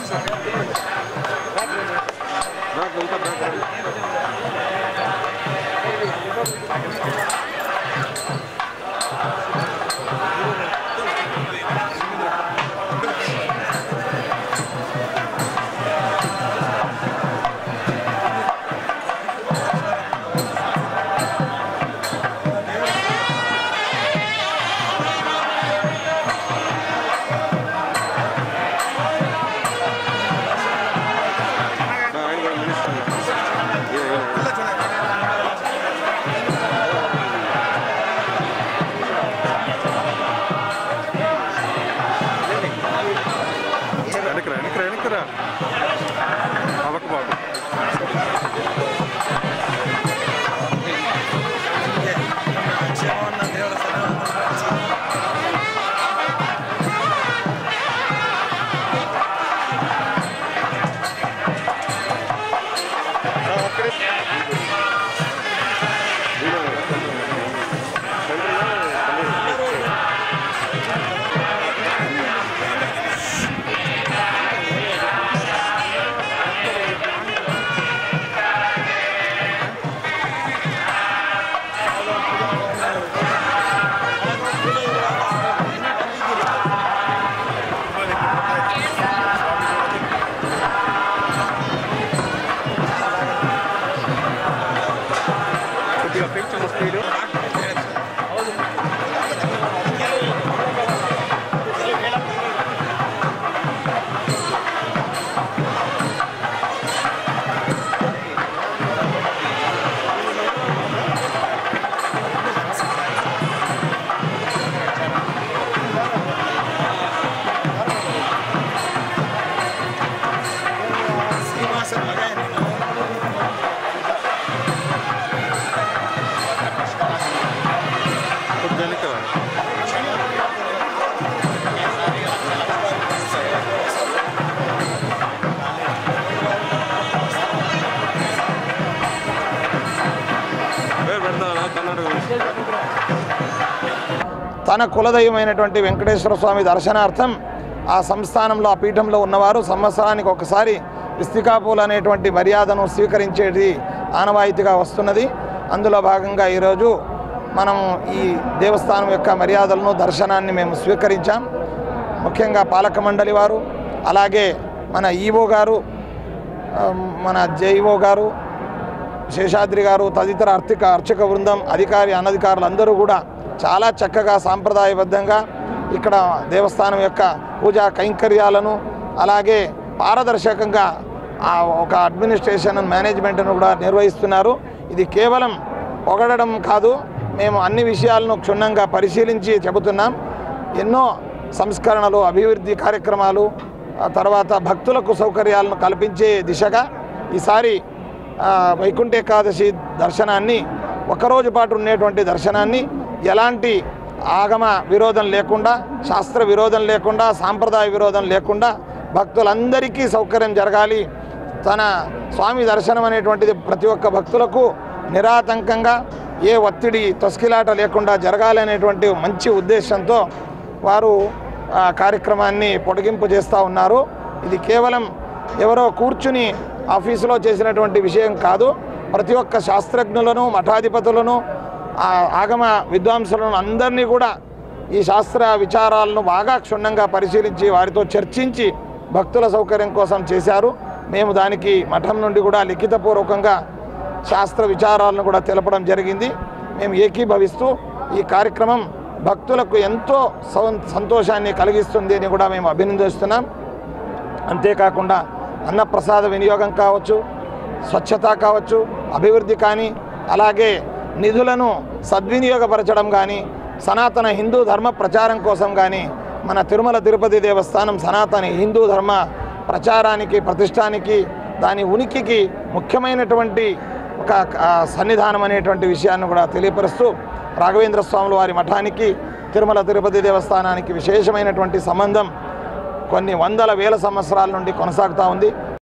వెనకరా వెనకరా వెనకరా అవక బాబు కొద్దిగా పెంచు స్పీడు కొద్దిగా వెనకరా పెడతా కన్నడ తన కులదైవమైనటువంటి వెంకటేశ్వర స్వామి దర్శనార్థం ఆ సంస్థానంలో ఆ పీఠంలో ఉన్నవారు సంవత్సరానికి ఒకసారి ఇస్తికాపూలు అనేటువంటి మర్యాదను స్వీకరించేది ఆనవాయితీగా వస్తున్నది అందులో భాగంగా ఈరోజు మనం ఈ దేవస్థానం యొక్క మర్యాదలను దర్శనాన్ని మేము స్వీకరించాం ముఖ్యంగా పాలక మండలి వారు అలాగే మన ఈవో గారు ఆ, మన జైఓ గారు శేషాద్రి గారు తదితర ఆర్థిక అర్చక బృందం అధికారి అనధికారులు అందరూ కూడా చాలా చక్కగా సాంప్రదాయబద్ధంగా ఇక్కడ దేవస్థానం యొక్క పూజా కైంకర్యాలను అలాగే పారదర్శకంగా ఆ ఒక అడ్మినిస్ట్రేషన్ మేనేజ్మెంట్ను కూడా నిర్వహిస్తున్నారు ఇది కేవలం పొగడడం కాదు మేము అన్ని విషయాలను క్షుణ్ణంగా పరిశీలించి చెబుతున్నాం ఎన్నో సంస్కరణలు అభివృద్ధి కార్యక్రమాలు ఆ తర్వాత భక్తులకు సౌకర్యాలను కల్పించే దిశగా ఈసారి ఆ, వైకుంఠ ఏకాదశి దర్శనాన్ని ఒకరోజు పాటు ఉండేటువంటి దర్శనాన్ని ఎలాంటి ఆగమ విరోధం లేకుండా శాస్త్ర విరోధం లేకుండా సాంప్రదాయ విరోధం లేకుండా భక్తులందరికీ సౌకర్యం జరగాలి తన స్వామి దర్శనం అనేటువంటిది ప్రతి ఒక్క భక్తులకు నిరాతంకంగా ఏ ఒత్తిడి తొస్కిలాట లేకుండా జరగాలి అనేటువంటి మంచి ఉద్దేశంతో వారు ఆ కార్యక్రమాన్ని పొడిగింపు చేస్తూ ఉన్నారు ఇది కేవలం ఎవరో కూర్చుని ఆఫీసులో చేసినటువంటి విషయం కాదు ప్రతి ఒక్క శాస్త్రజ్ఞులను మఠాధిపతులను ఆ ఆగమ విద్వాంసులను అందరినీ కూడా ఈ శాస్త్ర విచారాలను బాగా క్షుణ్ణంగా పరిశీలించి వారితో చర్చించి భక్తుల సౌకర్యం కోసం చేశారు మేము దానికి మఠం నుండి కూడా లిఖితపూర్వకంగా శాస్త్ర విచారాలను కూడా తెలపడం జరిగింది మేము ఏకీభవిస్తూ ఈ కార్యక్రమం భక్తులకు ఎంతో సౌ- సంతోషాన్ని కలిగిస్తుంది అని కూడా మేము అభినందిస్తున్నాం అంతేకాకుండా అన్నప్రసాద వినియోగం కావచ్చు స్వచ్ఛత కావచ్చు అభివృద్ధి కానీ అలాగే నిధులను సద్వినియోగపరచడం కానీ సనాతన హిందూ ధర్మ ప్రచారం కోసం కానీ మన తిరుమల తిరుపతి దేవస్థానం సనాతన హిందూ ధర్మ ప్రచారానికి ప్రతిష్టానికి దాని ఉనికికి ముఖ్యమైనటువంటి ఒక ఆ, సన్నిధానం అనేటువంటి విషయాన్ని కూడా తెలియపరుస్తూ రాఘవేంద్ర స్వాముల వారి మఠానికి తిరుమల తిరుపతి దేవస్థానానికి విశేషమైనటువంటి సంబంధం కొన్ని వందల వేల సంవత్సరాల నుండి కొనసాగుతూ ఉంది